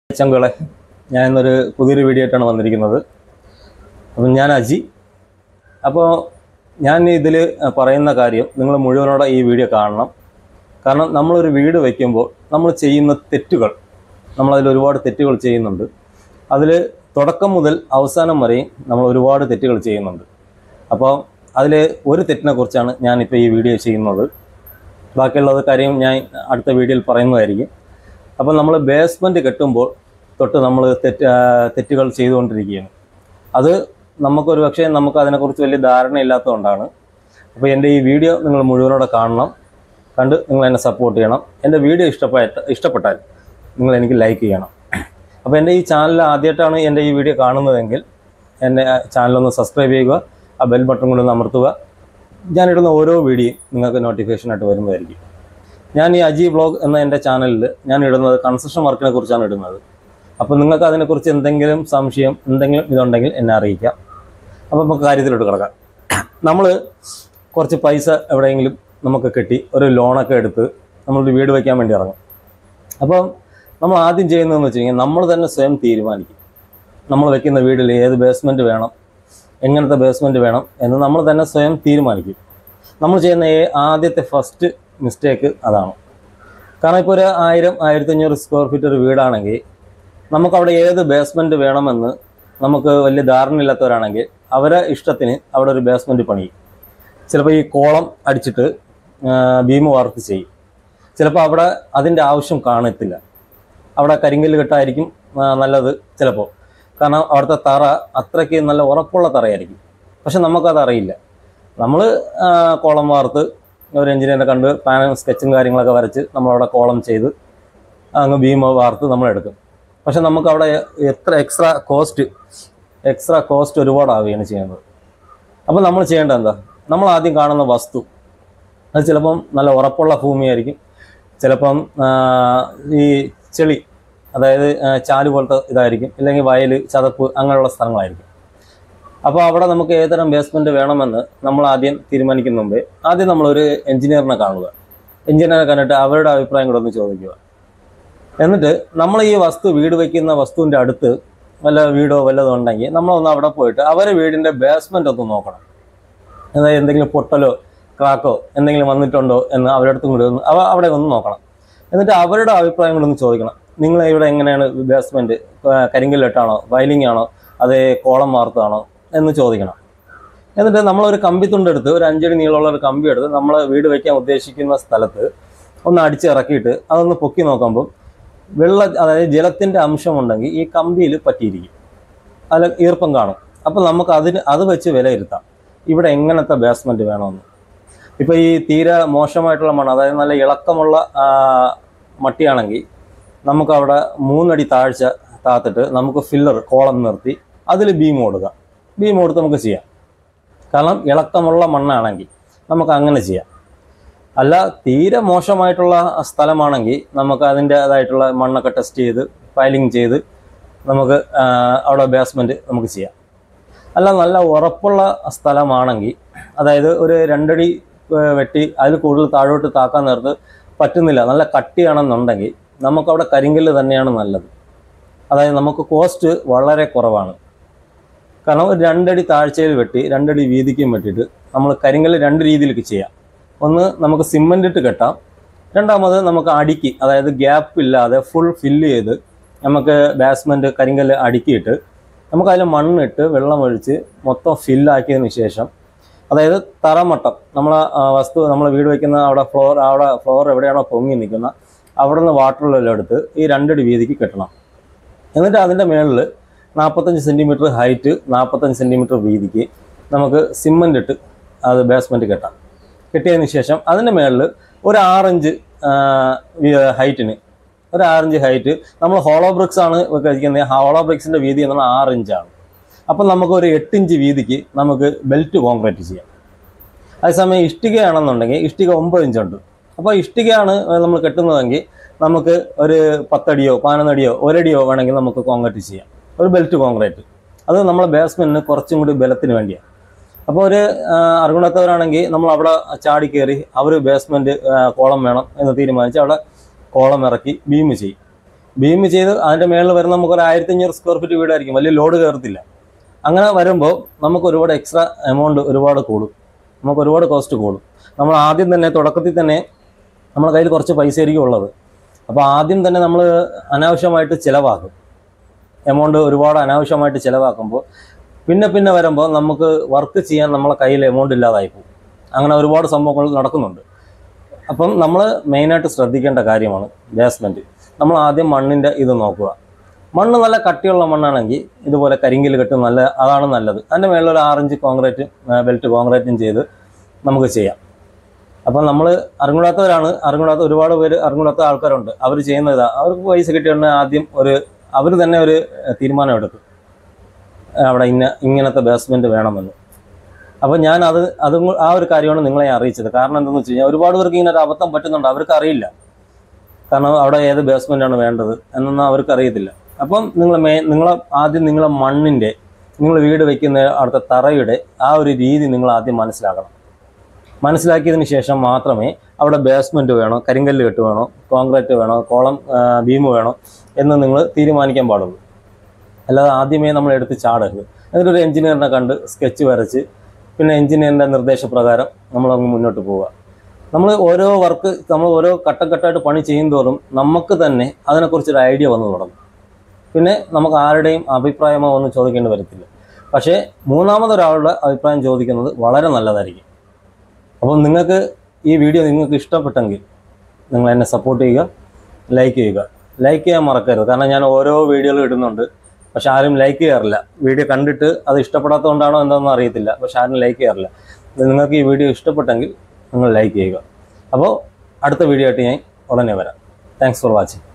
ചങ്കുകളെ ഞാൻ ഇന്നൊരു പുതിയൊരു വീഡിയോ ആയിട്ടാണ് വന്നിരിക്കുന്നത് അപ്പം ഞാൻ അജി അപ്പോൾ ഞാൻ ഇതിൽ പറയുന്ന കാര്യം നിങ്ങൾ മുഴുവനോടെ ഈ വീഡിയോ കാണണം കാരണം നമ്മളൊരു വീട് വയ്ക്കുമ്പോൾ നമ്മൾ ചെയ്യുന്ന തെറ്റുകൾ നമ്മളതിൽ ഒരുപാട് തെറ്റുകൾ ചെയ്യുന്നുണ്ട് അതിൽ തുടക്കം മുതൽ അവസാനം വരെയും നമ്മൾ ഒരുപാട് തെറ്റുകൾ ചെയ്യുന്നുണ്ട് അപ്പോൾ അതിൽ ഒരു തെറ്റിനെ കുറിച്ചാണ് ഞാനിപ്പോൾ ഈ വീഡിയോ ചെയ്യുന്നത് ബാക്കിയുള്ളത് കാര്യം ഞാൻ അടുത്ത വീഡിയോയിൽ പറയുന്നതായിരിക്കും അപ്പോൾ നമ്മൾ ബേസ്മെൻറ്റ് കെട്ടുമ്പോൾ തൊട്ട് നമ്മൾ തെറ്റ് ആ, തെറ്റുകൾ ചെയ്തുകൊണ്ടിരിക്കുകയാണ് അത് നമുക്കൊരു പക്ഷേ നമുക്ക് അതിനെക്കുറിച്ച് വലിയ ധാരണയില്ലാത്തതുകൊണ്ടാണ് അപ്പോൾ എൻ്റെ ഈ വീഡിയോ നിങ്ങൾ മുഴുവനോടെ കാണണം കണ്ട് നിങ്ങൾ എന്നെ സപ്പോർട്ട് ചെയ്യണം എൻ്റെ വീഡിയോ ഇഷ്ടപ്പെട്ട ഇഷ്ടപ്പെട്ടാൽ നിങ്ങൾ എനിക്ക് ലൈക്ക് ചെയ്യണം അപ്പോൾ എൻ്റെ ഈ ചാനൽ ആദ്യമായിട്ടാണ് എൻ്റെ ഈ വീഡിയോ കാണുന്നതെങ്കിൽ എൻ്റെ ചാനലൊന്ന് സബ്സ്ക്രൈബ് ചെയ്യുക ആ ബെൽ ബട്ടൺ കൊണ്ട് ഒന്ന് അമർത്തുക ഞാനിടുന്ന ഓരോ വീഡിയോയും നിങ്ങൾക്ക് നോട്ടിഫിക്കേഷനായിട്ട് വരുന്നതായിരിക്കും ഞാൻ ഈ അജി വ്ളോഗ് എന്ന എൻ്റെ ചാനലിൽ ഞാൻ ഇടുന്നത് കൺസ്ട്രക്ഷൻ വർക്കിനെ കുറിച്ചാണ് ഇടുന്നത് അപ്പോൾ നിങ്ങൾക്ക് അതിനെക്കുറിച്ച് എന്തെങ്കിലും സംശയം എന്തെങ്കിലും ഇതുണ്ടെങ്കിൽ എന്നെ അറിയിക്കാം അപ്പോൾ നമുക്ക് കാര്യത്തിലോട്ട് കിടക്കാം നമ്മൾ കുറച്ച് പൈസ എവിടെയെങ്കിലും നമുക്ക് കിട്ടി ഒരു ലോണൊക്കെ എടുത്ത് നമ്മളൊരു വീട് വയ്ക്കാൻ വേണ്ടി ഇറങ്ങും അപ്പം നമ്മൾ ആദ്യം ചെയ്യുന്നതെന്ന് വെച്ച് കഴിഞ്ഞാൽ നമ്മൾ തന്നെ സ്വയം തീരുമാനിക്കും നമ്മൾ വെക്കുന്ന വീട്ടിൽ ഏത് ബേസ്മെൻറ്റ് വേണം എങ്ങനത്തെ ബേസ്മെൻറ്റ് വേണം എന്ന് നമ്മൾ തന്നെ സ്വയം തീരുമാനിക്കും നമ്മൾ ചെയ്യുന്ന ഏ- ആദ്യത്തെ ഫസ്റ്റ് മിസ്റ്റേക്ക് അതാണ് കാരണം ഇപ്പോൾ ഒരു ആയിരം ആയിരത്തഞ്ഞൂറ് സ്ക്വയർ ഫീറ്റ് ഒരു വീടാണെങ്കിൽ നമുക്കവിടെ ഏത് ബേസ്മെൻറ്റ് വേണമെന്ന് നമുക്ക് വലിയ ധാരണയില്ലാത്തവരാണെങ്കിൽ അവരെ ഇഷ്ടത്തിന് അവിടെ ഒരു ബേസ്മെൻറ്റ് പണിയും ചിലപ്പോൾ ഈ കോളം അടിച്ചിട്ട് ബീം വർക്ക് ചെയ്യും ചിലപ്പോൾ അവിടെ അതിൻ്റെ ആവശ്യം കാണത്തില്ല അവിടെ കരിങ്കല്ല് കെട്ടായിരിക്കും ആ, നല്ലത് ചിലപ്പോൾ കാരണം അവിടുത്തെ തറ അത്രയ്ക്ക് നല്ല ഉറപ്പുള്ള തറയായിരിക്കും പക്ഷെ നമുക്കത് അറിയില്ല നമ്മൾ കോളം വാർത്ത് ഒരു എഞ്ചിനീയറെ കണ്ട് പ്ലാനും സ്കെച്ചും കാര്യങ്ങളൊക്കെ വരച്ച് നമ്മളവിടെ കോളം ചെയ്ത് അങ്ങ് ബീം വാർത്ത് നമ്മൾ എടുക്കും പക്ഷെ നമുക്ക് അവിടെ എത്ര എക്സ്ട്രാ കോസ്റ്റ് എക്സ്ട്രാ കോസ്റ്റ് ഒരുപാട് ആവുകയാണ് ചെയ്യുന്നത് അപ്പോൾ നമ്മൾ ചെയ്യേണ്ടത് എന്താ നമ്മൾ ആദ്യം കാണുന്ന വസ്തു അത് ചിലപ്പം നല്ല ഉറപ്പുള്ള ഭൂമിയായിരിക്കും ചിലപ്പം ആ, ഈ ചെളി അതായത് ആ, ചാല് പോലത്തെ ഇതായിരിക്കും ഇല്ലെങ്കിൽ വയൽ ചതപ്പ് അങ്ങനെയുള്ള സ്ഥലങ്ങളായിരിക്കും അപ്പോൾ അവിടെ നമുക്ക് ഏതുതരം ബേസ്മെൻറ്റ് വേണമെന്ന് നമ്മൾ ആദ്യം തീരുമാനിക്കുന്ന മുമ്പേ ആദ്യം നമ്മളൊരു എഞ്ചിനീയറിനെ കാണുക എഞ്ചിനീയറെ കണ്ടിട്ട് അവരുടെ അഭിപ്രായം കൂടെ ഒന്ന് ചോദിക്കുക എന്നിട്ട് നമ്മൾ ഈ വസ്തു വീട് വയ്ക്കുന്ന വസ്തുവിൻ്റെ അടുത്ത് വല്ല വീടോ വല്ലതും ഉണ്ടെങ്കിൽ നമ്മളൊന്ന് അവിടെ പോയിട്ട് അവരെ വീടിൻ്റെ ബേസ്മെൻ്റ് ഒന്ന് നോക്കണം അതായത് എന്തെങ്കിലും പൊട്ടലോ ക്രാക്കോ എന്തെങ്കിലും വന്നിട്ടുണ്ടോ എന്ന് അവരുടെ അടുത്തും കൂടി ഒന്ന് അവ അവിടെ ഒന്ന് നോക്കണം എന്നിട്ട് അവരുടെ അഭിപ്രായം കൂടെ ഒന്ന് ചോദിക്കണം നിങ്ങൾ ഇവിടെ എങ്ങനെയാണ് ബേസ്മെൻറ്റ് കരിങ്കല്ലിട്ടാണോ വയലിംഗ് ആണോ അതേ കോളം വാർത്താണോ എന്ന് ചോദിക്കണം എന്നിട്ട് നമ്മളൊരു കമ്പിത്തുണ്ടെടുത്ത് ഒരു അഞ്ചടി നീളമുള്ള ഒരു കമ്പി എടുത്ത് നമ്മൾ വീട് വയ്ക്കാൻ ഉദ്ദേശിക്കുന്ന സ്ഥലത്ത് ഒന്ന് അടിച്ചിറക്കിയിട്ട് അതൊന്ന് പൊക്കി നോക്കുമ്പോൾ വെള്ള അതായത് ജലത്തിൻ്റെ അംശമുണ്ടെങ്കിൽ ഈ കമ്പിയിൽ പറ്റിയിരിക്കും അതിൽ ഈർപ്പം കാണും അപ്പം നമുക്ക് അതിന് അത് വെച്ച് വിലയിരുത്താം ഇവിടെ എങ്ങനത്തെ ബേസ്മെൻറ്റ് വേണമെന്ന് ഇപ്പോൾ ഈ തീരെ മോശമായിട്ടുള്ള മണ്ണ് അതായത് നല്ല ഇളക്കമുള്ള ആ, മട്ടിയാണെങ്കിൽ നമുക്കവിടെ മൂന്നടി താഴ്ച താത്തിട്ട് നമുക്ക് ഫില്ലർ കോളം നിർത്തി അതിൽ ബീം കൊടുക്കാം ബീം കൊടുത്ത് നമുക്ക് ചെയ്യാം കാരണം ഇളക്കമുള്ള മണ്ണാണെങ്കിൽ നമുക്ക് അങ്ങനെ ചെയ്യാം അല്ല തീരെ മോശമായിട്ടുള്ള സ്ഥലമാണെങ്കിൽ നമുക്ക് അതിൻ്റേതായിട്ടുള്ള മണ്ണൊക്കെ ടെസ്റ്റ് ചെയ്ത് ഫയലിംഗ് ചെയ്ത് നമുക്ക് ആ, അവിടെ ബേസ്മെൻറ്റ് നമുക്ക് ചെയ്യാം അല്ല നല്ല ഉറപ്പുള്ള സ്ഥലമാണെങ്കിൽ അതായത് ഒരു രണ്ടടി ഏ, വെട്ടി അതിൽ കൂടുതൽ താഴോട്ട് താക്കാൻ നേരത്ത് പറ്റുന്നില്ല നല്ല കട്ടിയാണെന്നുണ്ടെങ്കിൽ നമുക്കവിടെ കരിങ്കല്ല് തന്നെയാണ് നല്ലത് അതായത് നമുക്ക് കോസ്റ്റ് വളരെ കുറവാണ് കാരണം ഒരു രണ്ടടി താഴ്ചയിൽ വെട്ടി രണ്ടടി വീതിക്കും വെട്ടിയിട്ട് നമ്മൾ കരിങ്കല്ല് രണ്ട് രീതിയിലേക്ക് ചെയ്യാം ഒന്ന് നമുക്ക് സിമൻ്റ് ഇട്ട് കെട്ടാം രണ്ടാമത് നമുക്ക് അടിക്ക് അതായത് ഗ്യാപ്പ് ഇല്ലാതെ ഫുൾ ഫില്ല് ചെയ്ത് നമുക്ക് ബാസ്മെൻറ്റ് കരിങ്കല്ല് അടുക്കിയിട്ട് നമുക്ക് അതിൽ മണ്ണിട്ട് വെള്ളമൊഴിച്ച് മൊത്തം ഫില്ലാക്കിയതിന് ശേഷം അതായത് തറമട്ടം നമ്മൾ വസ്തു നമ്മൾ വീട് വയ്ക്കുന്ന അവിടെ ഫ്ലോർ അവിടെ ഫ്ലോർ എവിടെയാണോ പൊങ്ങി നിൽക്കുന്ന അവിടെ നിന്ന് വാട്ടറിലെല്ലാം എടുത്ത് ഈ രണ്ടടി വീതിക്ക് കെട്ടണം എന്നിട്ട് അതിൻ്റെ മുകളിൽ നാൽപ്പത്തഞ്ച് സെൻറ്റിമീറ്റർ ഹൈറ്റ് നാൽപ്പത്തഞ്ച് സെൻറ്റിമീറ്റർ വീതിക്ക് നമുക്ക് സിമൻ്റ് ഇട്ട് അത് ബേസ്മെൻറ്റ് കെട്ടാം കെട്ടിയതിന് ശേഷം അതിൻ്റെ മുകളിൽ ഒരു ആറഞ്ച് ഹൈറ്റിന് ഒരു ആറഞ്ച് ഹൈറ്റ് നമ്മൾ ഹോളോ ബ്രിക്സ് ആണ് കഴിക്കുന്നത് ഹോളോ ബ്രിക്സിൻ്റെ വീതി എന്നുള്ള ആറ് ഇഞ്ചാണ് അപ്പം നമുക്ക് ഒരു എട്ട് ഇഞ്ച് വീതിക്ക് നമുക്ക് ബെൽറ്റ് കോൺക്രീറ്റ് ചെയ്യാം അതേസമയം ഇഷ്ടികയാണെന്നുണ്ടെങ്കിൽ ഇഷ്ടിക ഒമ്പത് ഇഞ്ചുണ്ട് അപ്പോൾ ഇഷ്ടികയാണ് നമ്മൾ കെട്ടുന്നതെങ്കിൽ നമുക്ക് ഒരു പത്തടിയോ പതിനൊന്നടിയോ ഒരടിയോ വേണമെങ്കിൽ നമുക്ക് കോൺക്രീറ്റ് ചെയ്യാം ഒരു ബെൽറ്റ് കോൺക്രീറ്റ് അത് നമ്മളെ ബേസ്മെൻറ്റിന് കുറച്ചും കൂടി ബലത്തിന് വേണ്ടിയാണ് അപ്പോൾ ഒരു ആ, അർഹുണത്തവരാണെങ്കിൽ നമ്മൾ അവിടെ ചാടി കയറി അവർ ബേസ്മെൻറ്റ് കോളം വേണം എന്ന് തീരുമാനിച്ച് അവിടെ കോളം ഇറക്കി ബീം ചെയ്യും ബീം ചെയ്ത് അതിൻ്റെ മേളിൽ വരുന്ന നമുക്ക് ഒരു ആയിരത്തി അഞ്ഞൂറ് സ്ക്വയർ ഫീറ്റ് വീടായിരിക്കും വലിയ ലോഡ് കയറത്തില്ല അങ്ങനെ വരുമ്പോൾ നമുക്ക് ഒരുപാട് എക്സ്ട്രാ എമൗണ്ട് ഒരുപാട് കൂടും നമുക്ക് ഒരുപാട് കോസ്റ്റ് കൂടും നമ്മൾ ആദ്യം തന്നെ തുടക്കത്തിൽ തന്നെ നമ്മുടെ കയ്യിൽ കുറച്ച് പൈസ ആയിരിക്കും ഉള്ളത് അപ്പോൾ ആദ്യം തന്നെ നമ്മൾ അനാവശ്യമായിട്ട് ചിലവാക്കും എമൗണ്ട് ഒരുപാട് അനാവശ്യമായിട്ട് ചിലവാക്കുമ്പോൾ പിന്നെ പിന്നെ വരുമ്പോൾ നമുക്ക് വർക്ക് ചെയ്യാൻ നമ്മളെ കയ്യിൽ എമൗണ്ട് ഇല്ലാതായി പോകും അങ്ങനെ ഒരുപാട് സംഭവങ്ങൾ നടക്കുന്നുണ്ട് അപ്പം നമ്മൾ മെയിനായിട്ട് ശ്രദ്ധിക്കേണ്ട കാര്യമാണ് ബേസ്മെൻറ്റ് നമ്മൾ ആദ്യം മണ്ണിൻ്റെ ഇത് നോക്കുക മണ്ണ് നല്ല കട്ടിയുള്ള മണ്ണാണെങ്കിൽ ഇതുപോലെ കരിങ്കൽ കെട്ട് നല്ല അതാണ് നല്ലത് അതിൻ്റെ മേളിൽ ഒരു ആറഞ്ച് കോൺക്രീറ്റ് ബെൽറ്റ് കോൺക്രീറ്റും ചെയ്ത് നമുക്ക് ചെയ്യാം അപ്പം നമ്മൾ അറിഞ്ഞൂടാത്തവരാണ് അറിഞ്ഞൂടാത്ത ഒരുപാട് പേര് അറിഞ്ഞൂടാത്ത ആൾക്കാരുണ്ട് അവർ ചെയ്യുന്നത് ഇതാ അവർക്ക് പൈസ കിട്ടിയുണ്ടെങ്കിൽ ആദ്യം ഒരു അവർ തന്നെ ഒരു തീരുമാനം എടുക്കും അവിടെ ഇന്ന ഇങ്ങനത്തെ ബേസ്മെൻറ്റ് വേണമെന്ന് അപ്പോൾ ഞാൻ അത് അതും കൂ- ആ ഒരു കാര്യമാണ് നിങ്ങളെ അറിയിച്ചത് കാരണം എന്താണെന്ന് വെച്ച് കഴിഞ്ഞാൽ ഒരുപാട് പേർക്ക് ഇങ്ങനെ ഒരു അബദ്ധം പറ്റുന്നുണ്ട് അവർക്ക് അറിയില്ല കാരണം അവിടെ ഏത് ബേസ്മെൻ്റ് ആണ് വേണ്ടത് എന്നൊന്നും അവർക്ക് അറിയത്തില്ല അപ്പം നിങ്ങൾ മേ നിങ്ങൾ ആദ്യം നിങ്ങളെ മണ്ണിൻ്റെ നിങ്ങൾ വീട് വെക്കുന്ന അവിടുത്തെ തറയുടെ ആ ഒരു രീതി നിങ്ങൾ ആദ്യം മനസ്സിലാക്കണം മനസ്സിലാക്കിയതിന് ശേഷം മാത്രമേ അവിടെ ബേസ്മെൻറ്റ് വേണോ കരിങ്കല്ല് കെട്ട് വേണോ കോൺക്രീറ്റ് വേണോ കോളം ബീം വേണോ എന്ന് നിങ്ങൾ തീരുമാനിക്കാൻ പാടുള്ളൂ അല്ലാതെ ആദ്യമേ നമ്മൾ എടുത്ത് ചാടരുത് എന്നിട്ട് ഒരു എഞ്ചിനീയറിനെ കണ്ട് സ്കെച്ച് വരച്ച് പിന്നെ എഞ്ചിനീയറിൻ്റെ നിർദ്ദേശപ്രകാരം നമ്മളങ്ങ് മുന്നോട്ട് പോവുക നമ്മൾ ഓരോ വർക്ക് നമ്മൾ ഓരോ ഘട്ടഘട്ടമായിട്ട് പണി ചെയ്യുന്തോറും നമുക്ക് തന്നെ അതിനെക്കുറിച്ചൊരു ഐഡിയ വന്നു തുടങ്ങും പിന്നെ നമുക്ക് ആരുടെയും അഭിപ്രായമോ ഒന്നും ചോദിക്കേണ്ടി വരത്തില്ല പക്ഷേ മൂന്നാമതൊരാളുടെ അഭിപ്രായം ചോദിക്കുന്നത് വളരെ നല്ലതായിരിക്കും അപ്പം നിങ്ങൾക്ക് ഈ വീഡിയോ നിങ്ങൾക്ക് ഇഷ്ടപ്പെട്ടെങ്കിൽ നിങ്ങൾ എന്നെ സപ്പോർട്ട് ചെയ്യുക ലൈക്ക് ചെയ്യുക ലൈക്ക് ചെയ്യാൻ മറക്കരുത് കാരണം ഞാൻ ഓരോ വീഡിയോകളും ഇടുന്നുണ്ട് പക്ഷെ ആരും ലൈക്ക് ചെയ്യാറില്ല വീഡിയോ കണ്ടിട്ട് അത് ഇഷ്ടപ്പെടാത്തതുകൊണ്ടാണോ എന്താണെന്ന് അറിയത്തില്ല പക്ഷെ ആരും ലൈക്ക് ചെയ്യാറില്ല ഇത് നിങ്ങൾക്ക് ഈ വീഡിയോ ഇഷ്ടപ്പെട്ടെങ്കിൽ നിങ്ങൾ ലൈക്ക് ചെയ്യുക അപ്പോൾ അടുത്ത വീഡിയോ ആയിട്ട് ഞാൻ ഉടനെ വരാം താങ്ക്സ് ഫോർ വാച്ചിങ്